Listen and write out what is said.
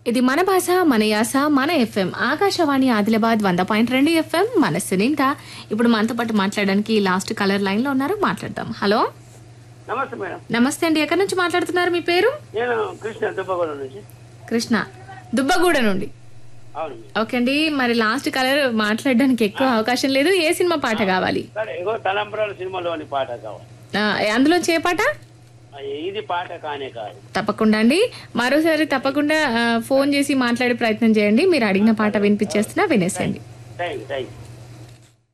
ఇది మన భాష మన యాస మన ఎఫ్ఎం ఆకాశవాణి ఆదిలాబాద్ వంద పాయింట్ రెండు ఎఫ్ఎం మనస్సు నిండా ఇప్పుడు మనతో పాటు మాట్లాడడానికి లాస్ట్ కలర్ లైన్ లో ఉన్నారు మాట్లాడదాం హలో నమస్తే మేడం నమస్తే అండి ఎక్కడి నుంచి మాట్లాడుతున్నారు మీ పేరు నేను కృష్ణ దుబ్బగూడ నుంచి కృష్ణ దుబ్బగూడ నుండి అవును మేడం. ఓకే అండి మరి లాస్ట్ కలర్ మాట్లాడడానికి ఎక్కువ అవకాశం లేదు ఏ సినిమా పాట కావాలి సరే ఇగో తలంబరాల సినిమాలోని పాట కావాలి ఆ, అందులో చే పాట ఆ, ఇది పాట కానే కాదు తప్పకుండా అండి మరోసారి తప్పకుండా ఆ, ఫోన్ చేసి మాట్లాడే ప్రయత్నం చేయండి మీరు అడిగిన పాట వినిపించేస్తున్నా వినేసేయండి థ్యాంక్ యూ థ్యాంక్ యూ